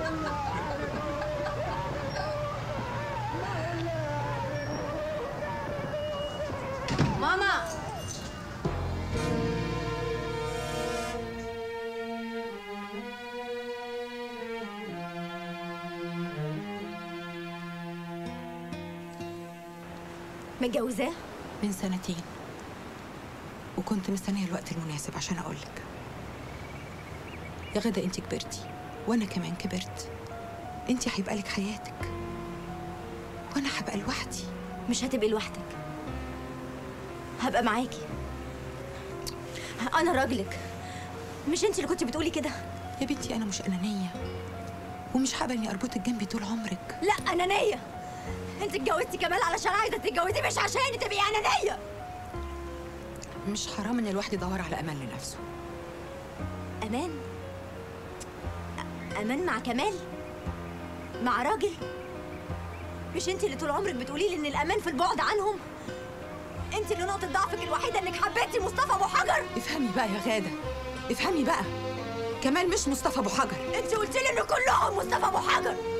ماما متجوزاه من سنتين وكنت مستنيه الوقت المناسب عشان اقولك يا غدا انت كبرتي وانا كمان كبرت انت هيبقى لك حياتك وانا هبقى لوحدي مش هتبقي لوحدك هبقى معاكي انا راجلك مش انت اللي كنت بتقولي كده يا بنتي انا مش انانيه ومش هقبل اني اربطك جنبي طول عمرك لا انانيه انت اتجوزتي كمال علشان عايزه تتجوزي مش عشان تبقي انانيه مش حرام ان الواحد يدور على امان لنفسه امان أ- امان مع كمال مع راجل مش انت اللي طول عمرك بتقولي لي ان الامان في البعد عنهم انت اللي نقطه ضعفك الوحيده انك حبيتي مصطفى ابو حجر افهمي بقى يا غاده افهمي بقى كمال مش مصطفى ابو حجر انت قلت لي ان كلهم مصطفى ابو حجر